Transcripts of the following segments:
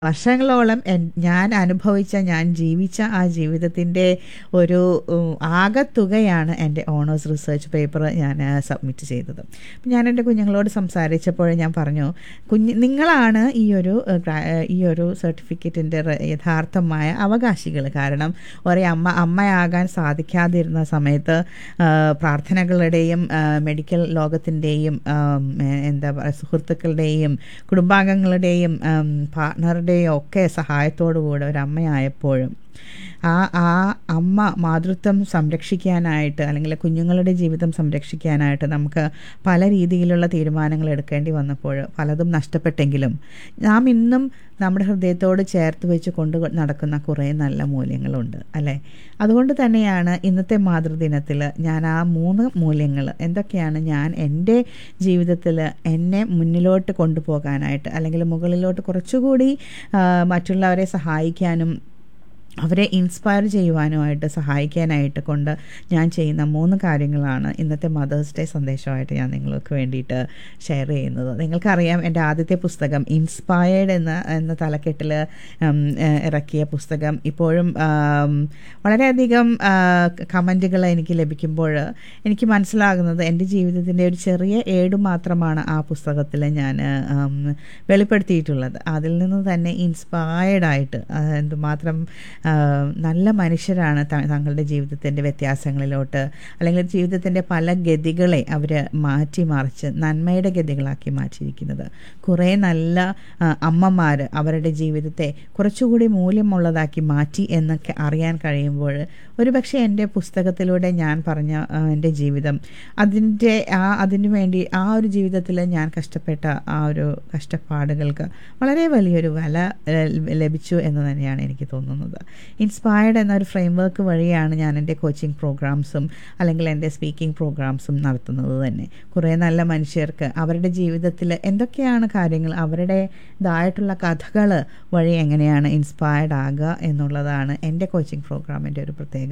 വർഷങ്ങളോളം എൻ ഞാൻ അനുഭവിച്ച ഞാൻ ജീവിച്ച ആ ജീവിതത്തിൻ്റെ ഒരു ഉം, ആകത്തുകയാണ് എൻ്റെ ഓണേഴ്സ് റിസർച്ച് പേപ്പർ ഞാൻ സബ്മിറ്റ് ചെയ്തത് അപ്പം ഞാൻ എൻ്റെ കുഞ്ഞുങ്ങളോട് സംസാരിച്ചപ്പോൾ ഞാൻ പറഞ്ഞു കുഞ്ഞ് നിങ്ങളാണ് ഈ ഒരു ഏഹ്, ഗ്രാ- ഏഹ്, ഈ ഒരു സർട്ടിഫിക്കറ്റിൻ്റെ യഥാർത്ഥമായ അവകാശികൾ കാരണം ഒരേ അമ്മ അമ്മയാകാൻ സാധിക്കാതിരുന്ന സമയത്ത് ആ, പ്രാർത്ഥനകളുടെയും ആ, മെഡിക്കൽ ലോകത്തിൻ്റെയും ആം, എ- എന്താ പറയുക സുഹൃത്തുക്കളുടെയും കുടുംബാംഗങ്ങളുടെയും ആം, പാർട്ട്ണറുടെയും ഒക്കെ സഹായത്തോടുകൂടെ ഒരു അമ്മയായപ്പോഴും ആ ആ അമ്മ മാതൃത്വം സംരക്ഷിക്കാനായിട്ട് അല്ലെങ്കിൽ കുഞ്ഞുങ്ങളുടെ ജീവിതം സംരക്ഷിക്കാനായിട്ട് നമുക്ക് പല രീതിയിലുള്ള തീരുമാനങ്ങൾ എടുക്കേണ്ടി വന്നപ്പോൾ പലതും നഷ്ടപ്പെട്ടെങ്കിലും നാം ഇന്നും നമ്മുടെ ഹൃദയത്തോട് ചേർത്ത് വെച്ച് കൊണ്ട് നടക്കുന്ന കുറേ നല്ല മൂല്യങ്ങളുണ്ട് അല്ലേ അതുകൊണ്ട് തന്നെയാണ് ഇന്നത്തെ മാതൃദിനത്തിൽ ഞാൻ ആ മൂന്ന് മൂല്യങ്ങൾ എന്തൊക്കെയാണ് ഞാൻ എൻ്റെ ജീവിതത്തിൽ എന്നെ മുന്നിലോട്ട് കൊണ്ടുപോകാനായിട്ട് അല്ലെങ്കിൽ മുകളിലോട്ട് കുറച്ചുകൂടി ആ, മറ്റുള്ളവരെ സഹായിക്കാനും അവരെ ഇൻസ്പയർ ചെയ്യുവാനുമായിട്ട് സഹായിക്കാനായിട്ട് കൊണ്ട് ഞാൻ ചെയ്യുന്ന മൂന്ന് കാര്യങ്ങളാണ് ഇന്നത്തെ മദേഴ്സ് ഡേ സന്ദേശമായിട്ട് ഞാൻ നിങ്ങൾക്ക് വേണ്ടിയിട്ട് ഷെയർ ചെയ്യുന്നത് നിങ്ങൾക്കറിയാം എൻ്റെ ആദ്യത്തെ പുസ്തകം ഇൻസ്പയർഡ് എന്ന എന്ന തലക്കെട്ടിൽ ഉം, ഏഹ്, ഇറക്കിയ പുസ്തകം ഇപ്പോഴും ആം, വളരെയധികം കമൻറ്റുകൾ എനിക്ക് ലഭിക്കുമ്പോൾ എനിക്ക് മനസ്സിലാകുന്നത് എൻ്റെ ജീവിതത്തിൻ്റെ ഒരു ചെറിയ ഏട് മാത്രമാണ് ആ പുസ്തകത്തിൽ ഞാൻ ആം, വെളിപ്പെടുത്തിയിട്ടുള്ളത് അതിൽ നിന്ന് തന്നെ ഇൻസ്പയർഡ് ആയിട്ട് ആ, എന്തുമാത്രം ആ, നല്ല മനുഷ്യരാണ് ത- തങ്ങളുടെ ജീവിതത്തിൻ്റെ വ്യത്യാസങ്ങളിലോട്ട് അല്ലെങ്കിൽ ജീവിതത്തിൻ്റെ പല ഗതികളെ അവർ മാറ്റിമറിച്ച് നന്മയുടെ ഗതികളാക്കി മാറ്റിയിരിക്കുന്നത് കുറേ നല്ല അമ്മമാർ അവരുടെ ജീവിതത്തെ കുറച്ചുകൂടി മൂല്യമുള്ളതാക്കി മാറ്റി എന്നൊക്കെ അറിയാൻ കഴിയുമ്പോൾ ഒരുപക്ഷെ എൻ്റെ പുസ്തകത്തിലൂടെ ഞാൻ പറഞ്ഞ ആ, എൻ്റെ ജീവിതം അതിൻ്റെ ആ അതിനു വേണ്ടി ആ ഒരു ജീവിതത്തിൽ ഞാൻ കഷ്ടപ്പെട്ട ആ ഒരു കഷ്ടപ്പാടുകൾക്ക് വളരെ വലിയൊരു വില ഏഹ്, ലഭിച്ചു എന്ന് തന്നെയാണ് എനിക്ക് തോന്നുന്നത് ഇൻസ്പയർഡ് എന്നൊരു ഫ്രെയിം വർക്ക് വഴിയാണ് ഞാൻ എൻ്റെ കോച്ചിങ് പ്രോഗ്രാംസും അല്ലെങ്കിൽ എൻ്റെ സ്പീക്കിംഗ് പ്രോഗ്രാംസും നടത്തുന്നത് തന്നെ കുറേ നല്ല മനുഷ്യർക്ക് അവരുടെ ജീവിതത്തിൽ എന്തൊക്കെയാണ് കാര്യങ്ങൾ അവരുടേതായിട്ടുള്ള കഥകൾ വഴി എങ്ങനെയാണ് ഇൻസ്പയർഡ് ആകുക എന്നുള്ളതാണ് എൻ്റെ കോച്ചിങ് പ്രോഗ്രാമിൻ്റെ ഒരു പ്രത്യേകത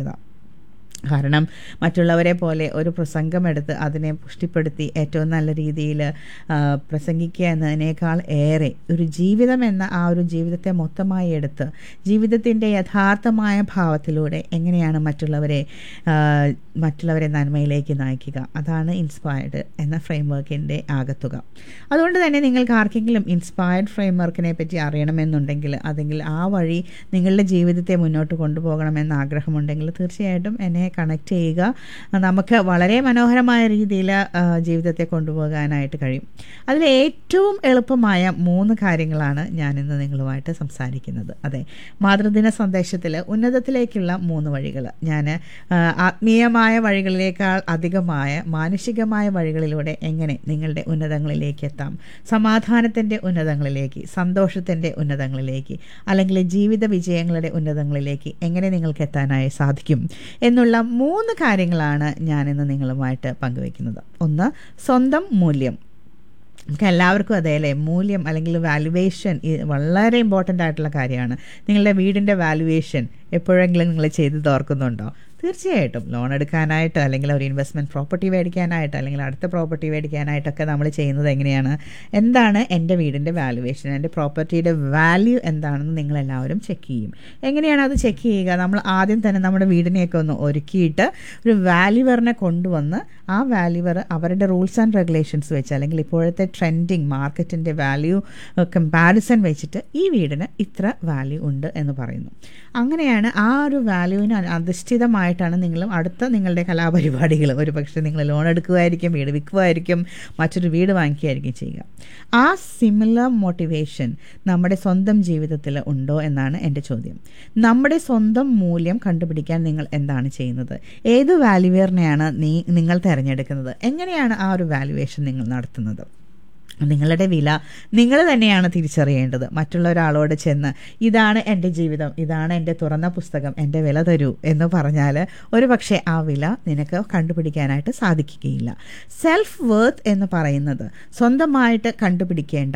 കാരണം മറ്റുള്ളവരെ പോലെ ഒരു പ്രസംഗമെടുത്ത് അതിനെ പുഷ്ടിപ്പെടുത്തി ഏറ്റവും നല്ല രീതിയിൽ പ്രസംഗിക്കുക എന്നതിനേക്കാൾ ഏറെ ഒരു ജീവിതം എന്ന ആ ഒരു ജീവിതത്തെ മൊത്തമായി എടുത്ത് ജീവിതത്തിൻ്റെ യഥാർത്ഥമായ ഭാവത്തിലൂടെ എങ്ങനെയാണ് മറ്റുള്ളവരെ ആ, മറ്റുള്ളവരെ നന്മയിലേക്ക് നയിക്കുക അതാണ് ഇൻസ്പയർഡ് എന്ന ഫ്രെയിം വർക്കിൻ്റെ ആകത്തുക അതുകൊണ്ട് തന്നെ നിങ്ങൾക്ക് ആർക്കെങ്കിലും ഇൻസ്പയർഡ് ഫ്രെയിം വർക്കിനെ പറ്റി അറിയണമെന്നുണ്ടെങ്കിൽ അതെങ്കിൽ ആ വഴി നിങ്ങളുടെ ജീവിതത്തെ മുന്നോട്ട് കൊണ്ടുപോകണമെന്ന് ആഗ്രഹമുണ്ടെങ്കിൽ തീർച്ചയായിട്ടും എന്നെ കണക്ട് ചെയ്യുക നമുക്ക് വളരെ മനോഹരമായ രീതിയിൽ ആ, ജീവിതത്തെ കൊണ്ടുപോകാനായിട്ട് കഴിയും അതിൽ ഏറ്റവും എളുപ്പമായ മൂന്ന് കാര്യങ്ങളാണ് ഞാൻ ഇന്ന് നിങ്ങളുമായിട്ട് സംസാരിക്കുന്നത് അതെ മാതൃദിന സന്ദേശത്തിൽ ഉന്നതത്തിലേക്കുള്ള മൂന്ന് വഴികൾ ഞാൻ ആത്മീയമായ വഴികളിലേക്കാൾ അധികമായ മാനുഷികമായ വഴികളിലൂടെ എങ്ങനെ നിങ്ങളുടെ ഉന്നതങ്ങളിലേക്ക് എത്താം സമാധാനത്തിൻ്റെ ഉന്നതങ്ങളിലേക്ക് സന്തോഷത്തിൻ്റെ ഉന്നതങ്ങളിലേക്ക് അല്ലെങ്കിൽ ജീവിത വിജയങ്ങളുടെ ഉന്നതങ്ങളിലേക്ക് എങ്ങനെ നിങ്ങൾക്ക് എത്താനായി സാധിക്കും എന്നുള്ള മൂന്ന് കാര്യങ്ങളാണ് ഞാനിന്ന് നിങ്ങളുമായിട്ട് പങ്കുവയ്ക്കുന്നത് ഒന്ന് സ്വന്തം മൂല്യം നമുക്ക് എല്ലാവർക്കും അതെ അല്ലേ മൂല്യം അല്ലെങ്കിൽ വാലുവേഷൻ വളരെ ഇമ്പോർട്ടൻ്റ് ആയിട്ടുള്ള കാര്യമാണ് നിങ്ങളുടെ വീടിൻ്റെ വാലുവേഷൻ എപ്പോഴെങ്കിലും നിങ്ങൾ ചെയ്ത് തോർക്കുന്നുണ്ടോ തീർച്ചയായിട്ടും ലോൺ എടുക്കാനായിട്ട് അല്ലെങ്കിൽ ഒരു ഇൻവെസ്റ്റ്മെൻറ്റ് പ്രോപ്പർട്ടി മേടിക്കാനായിട്ട് അല്ലെങ്കിൽ അടുത്ത പ്രോപ്പർട്ടി മേടിക്കാനായിട്ടൊക്കെ നമ്മൾ ചെയ്യുന്നത് എങ്ങനെയാണ് എന്താണ് എൻ്റെ വീടിൻ്റെ വാലുവേഷൻ എൻ്റെ പ്രോപ്പർട്ടിയുടെ വാല്യൂ എന്താണെന്ന് നിങ്ങളെല്ലാവരും ചെക്ക് ചെയ്യും എങ്ങനെയാണ് അത് ചെക്ക് ചെയ്യുക നമ്മൾ ആദ്യം തന്നെ നമ്മുടെ വീടിനെയൊക്കെ ഒന്ന് ഒരുക്കിയിട്ട് ഒരു വാല്യുവറിനെ കൊണ്ടുവന്ന് ആ വാല്യുവർ അവരുടെ റൂൾസ് ആൻഡ് റെഗുലേഷൻസ് വെച്ച് അല്ലെങ്കിൽ ഇപ്പോഴത്തെ ട്രെൻഡിങ് മാർക്കറ്റിൻ്റെ വാല്യൂ കമ്പാരിസൺ വെച്ചിട്ട് ഈ വീടിന് ഇത്ര വാല്യൂ ഉണ്ട് എന്ന് പറയുന്നു അങ്ങനെയാണ് ആ ഒരു വാല്യൂവിന് അധിഷ്ഠിതമായിട്ടാണ് നിങ്ങളും അടുത്ത നിങ്ങളുടെ കലാപരിപാടികൾ ഒരു പക്ഷേ നിങ്ങൾ ലോൺ എടുക്കുമായിരിക്കും വീട് വിൽക്കുമായിരിക്കും മറ്റൊരു വീട് വാങ്ങിക്കുകയായിരിക്കും ചെയ്യുക ആ സിമിലർ മോട്ടിവേഷൻ നമ്മുടെ സ്വന്തം ജീവിതത്തിൽ ഉണ്ടോ എന്നാണ് എൻ്റെ ചോദ്യം നമ്മുടെ സ്വന്തം മൂല്യം കണ്ടുപിടിക്കാൻ നിങ്ങൾ എന്താണ് ചെയ്യുന്നത് ഏത് വാല്യുവേറിനെയാണ് നീ നിങ്ങൾ തിരഞ്ഞെടുക്കുന്നത് എങ്ങനെയാണ് ആ ഒരു വാല്യുവേഷൻ നിങ്ങൾ നടത്തുന്നത് നിങ്ങളുടെ വില നിങ്ങൾ തന്നെയാണ് തിരിച്ചറിയേണ്ടത് മറ്റുള്ള ഒരാളോട് ചെന്ന് ഇതാണ് എൻ്റെ ജീവിതം ഇതാണ് എൻ്റെ തുറന്ന പുസ്തകം എൻ്റെ വില തരൂ എന്ന് പറഞ്ഞാൽ ഒരു പക്ഷേ ആ വില നിനക്ക് കണ്ടുപിടിക്കാനായിട്ട് സാധിക്കുകയില്ല സെൽഫ് വേർത്ത് എന്ന് പറയുന്നത് സ്വന്തമായിട്ട് കണ്ടുപിടിക്കേണ്ട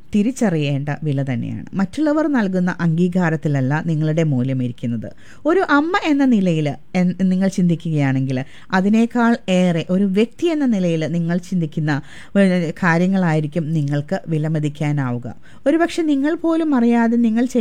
തിരിച്ചറിയേണ്ട വില തന്നെയാണ് മറ്റുള്ളവർ നൽകുന്ന അംഗീകാരത്തിലല്ല നിങ്ങളുടെ മൂല്യം ഇരിക്കുന്നത് ഒരു അമ്മ എന്ന നിലയിൽ എൻ- നിങ്ങൾ ചിന്തിക്കുകയാണെങ്കിൽ അതിനേക്കാൾ ഏറെ ഒരു വ്യക്തി എന്ന നിലയിൽ നിങ്ങൾ ചിന്തിക്കുന്ന ഏഹ്, കാര്യങ്ങളായിരിക്കും നിങ്ങൾക്ക് വിലമതിക്കാനാവുക ഒരുപക്ഷെ നിങ്ങൾ പോലും അറിയാതെ നിങ്ങൾ ചെയ്യുന്ന